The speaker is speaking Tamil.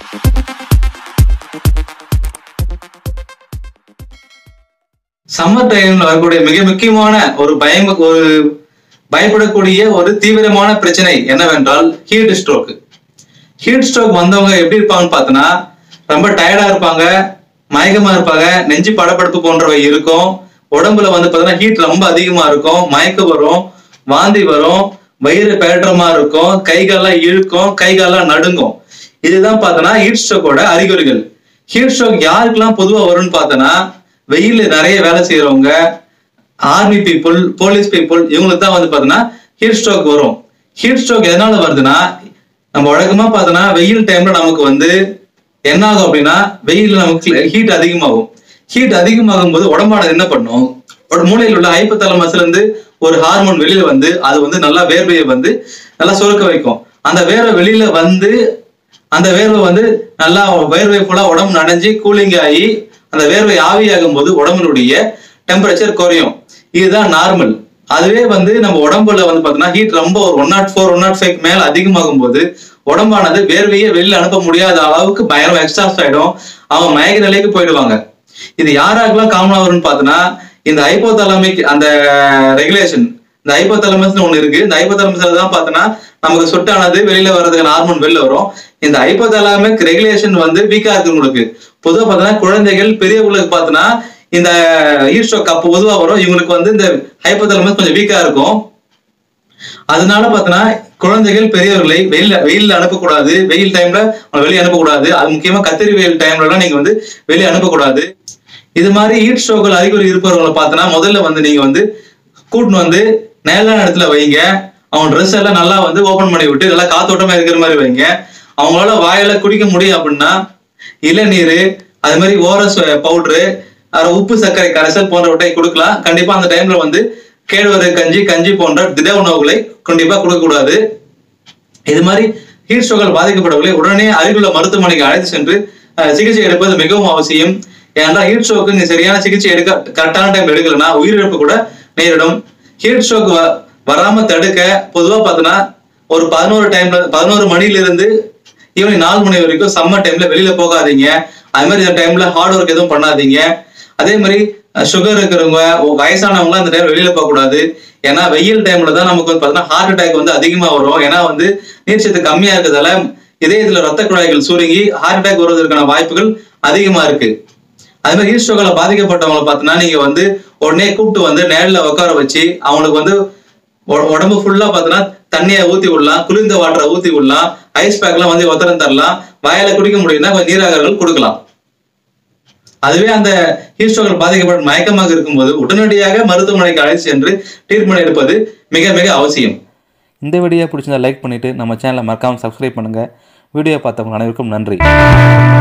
சம்மர் டைம்ல வரக்கூடிய மிக முக்கியமான ஒரு பயம் ஒரு பயப்படக்கூடிய ஒரு தீவிரமான பிரச்சனை என்னவென்றால் ஹீட் ஸ்ட்ரோக் ஹீட் ஸ்ட்ரோக் வந்தவங்க எப்படி இருப்பாங்கன்னு பார்த்தோன்னா ரொம்ப டயர்டா இருப்பாங்க மயக்கமா இருப்பாங்க நெஞ்சு படபடப்பு போன்றவை இருக்கும் உடம்புல வந்து பார்த்தீங்கன்னா ஹீட் ரொம்ப அதிகமா இருக்கும் மயக்கம் வரும் வாந்தி வரும் வயிறு பெயற்றமா இருக்கும் கை கால்லாம் இழுக்கும் கை கால்லாம் நடுங்கும் இதுதான் பார்த்தோன்னா ஹீட் ஸ்ட்ரோக்கோட அறிகுறிகள் ஹீட் ஸ்ட்ரோக் யாருக்கெல்லாம் பொதுவா வரும்னு பார்த்தோன்னா வெயில்ல நிறைய வேலை செய்யறவங்க ஆர்மி பீப்புள் போலீஸ் பீப்புள் இவங்களுக்கு தான் வந்து பார்த்தோன்னா ஹீட் ஸ்ட்ரோக் வரும் ஹீட் ஸ்ட்ரோக் எதனால வருதுன்னா நம்ம வழக்கமா பார்த்தோன்னா வெயில் டைம்ல நமக்கு வந்து என்ன ஆகும் அப்படின்னா வெயில்ல நமக்கு ஹீட் அதிகமாகும் ஹீட் அதிகமாகும் போது உடம்பானது என்ன பண்ணும் ஒரு மூளையில் உள்ள ஹைப்போதலமஸ்ல இருந்து ஒரு ஹார்மோன் வெளியில வந்து அது வந்து நல்லா வேர்வையை வந்து நல்லா சுருக்க வைக்கும் அந்த வேர்வை வெளியில வந்து அந்த வேர்வை வந்து நல்லா வேர்வை ஃபுல்லா உடம்பு நனைஞ்சு கூலிங் ஆகி அந்த வேர்வை ஆவியாகும் போது உடம்புடைய டெம்பரேச்சர் குறையும் இதுதான் நார்மல் அதுவே வந்து நம்ம உடம்புல வந்து பார்த்தோம்னா ஹீட் ரொம்ப ஒரு one nought four one nought five மேல அதிகமாகும் போது உடம்பானது வேர்வையே வெளியில அனுப்ப முடியாத அளவுக்கு பயங்கரம் எக்ஸ்டாஸ்ட் ஆயிடும் அவங்க மயக்க நிலைக்கு போயிடுவாங்க இது யாராருக்கெல்லாம் காமனா வரும்னு பார்த்தோன்னா இந்த ஹைப்போதலமிக் அந்த ரெகுலேஷன் இந்த ஹைப்போதலமஸ்னு ஒண்ணு இருக்கு இந்த ஹைப்போதலமஸ்ல தான் பார்த்தோன்னா நமக்கு சொட்டானது வெளியில வர்றதுக்கு ஹார்மோன் வெளில வரும் இந்த ஹைப்போதலாமிக் ரெகுலேஷன் வந்து வீக்கா இருக்கு உங்களுக்கு பொதுவா பார்த்தோன்னா குழந்தைகள் பெரியவங்களுக்கு பார்த்தோன்னா இந்த ஈஸ்டோக் அப்போ பொதுவா வரும் இவங்களுக்கு வந்து இந்த ஹைப்போதலமஸ் கொஞ்சம் வீக்கா இருக்கும் அதனால பார்த்தோன்னா குழந்தைகள் பெரியவர்களை வெயில்ல வெயில்ல அனுப்பக்கூடாது வெயில் டைம்ல வெளியே அனுப்பக்கூடாது அது முக்கியமா கத்திரி வெயில் டைம்ல எல்லாம் நீங்க வந்து வெளியே அனுப்பக்கூடாது இது மாதிரி ஹீட் ஸ்ட்ரோக்கள் அறிகுறி இருப்பவர்களை பார்த்தோன்னா முதல்ல வந்து நீங்க வந்து கூட்டின்னு வந்து நேரான இடத்துல வைங்க அவங்க ட்ரெஸ் எல்லாம் நல்லா வந்து ஓபன் பண்ணி விட்டு நல்லா காத்தோட்டமா இருக்கிற மாதிரி வைங்க அவங்களால வாயில குடிக்க முடியும் அப்படின்னா இளநீர் அது மாதிரி ஓரஸ் பவுடரு அப்புறம் உப்பு சர்க்கரை கரைசல் போன்றவற்றை கொடுக்கலாம் கண்டிப்பா அந்த டைம்ல வந்து கேழ்வரகு கஞ்சி கஞ்சி போன்ற திட உணவுகளை கண்டிப்பா கொடுக்கக்கூடாது இது மாதிரி ஹீட் ஸ்ட்ரோக்கால் பாதிக்கப்பட்டவர்களை உடனே அருகிலுள்ள மருத்துவமனைக்கு அழைத்து சென்று அஹ், சிகிச்சை எடுப்பது மிகவும் அவசியம் ஏன்னா ஹீட் ஸ்ட்ரோக்கு நீ சரியான சிகிச்சை எடுக்க கரெக்டான டைம் எடுக்கலன்னா உயிரிழப்பு கூட நேரிடும் ஹீட் ஸ்ட்ரோக் வராம தடுக்க பொதுவா பார்த்தோன்னா ஒரு பதினோரு டைம்ல பதினோரு மணில இருந்து ஈவினிங் நாலு மணி வரைக்கும் சம்மர் டைம்ல வெளியில போகாதீங்க அது மாதிரி இந்த டைம்ல ஹார்ட் ஒர்க் எதுவும் பண்ணாதீங்க அதே மாதிரி சுகர் இருக்கிறவங்க ஒ- வயசானவங்க அந்த டைம் வெளியில போக கூடாது ஏன்னா வெயில் டைம்ல தான் நமக்கு வந்து பார்த்தீங்கன்னா ஹார்ட் அட்டாக் வந்து அதிகமா வரும் ஏன்னா வந்து நீர்ச்சத்து கம்மியா இருக்கிறதால இதயத்துல ரத்த குழாய்கள் சுருங்கி ஹார்ட் அட்டாக் வருவதற்கான வாய்ப்புகள் அதிகமா இருக்கு அது மாதிரி ஹீட் ஸ்ட்ரோக்ல பாதிக்கப்பட்டவங்களை பார்த்தீங்கன்னா நீங்க வந்து உடனே கூப்பிட்டு வந்து நேரில் உட்கார வச்சு அவங்களுக்கு வந்து உ- உடம்பு ஃபுல்லா பார்த்தீங்கன்னா தண்ணியை ஊத்தி விடலாம் குளிர்ந்த வாட்டரை ஊத்தி விடலாம் ஐஸ் பேக்லாம் வந்து ஒத்தரம் தரலாம் வாயில குடிக்க முடியும்னா கொஞ்சம் நீராகர்கள் கொடுக்கலாம் அதுவே அந்த ஹீட் ஸ்ட்ரோக்கில் பாதிக்கப்பட்ட மயக்கமாக இருக்கும்போது உடனடியாக மருத்துவமனைக்கு அழைத்து சென்று ட்ரீட்மெண்ட் எடுப்பது மிக மிக அவசியம் இந்த வீடியோ பிடிச்சிருந்தா லைக் பண்ணிவிட்டு நம்ம சேனலை மறக்காமல் சப்ஸ்கிரைப் பண்ணுங்கள் வீடியோ பார்த்தவங்க அனைவருக்கும் நன்றி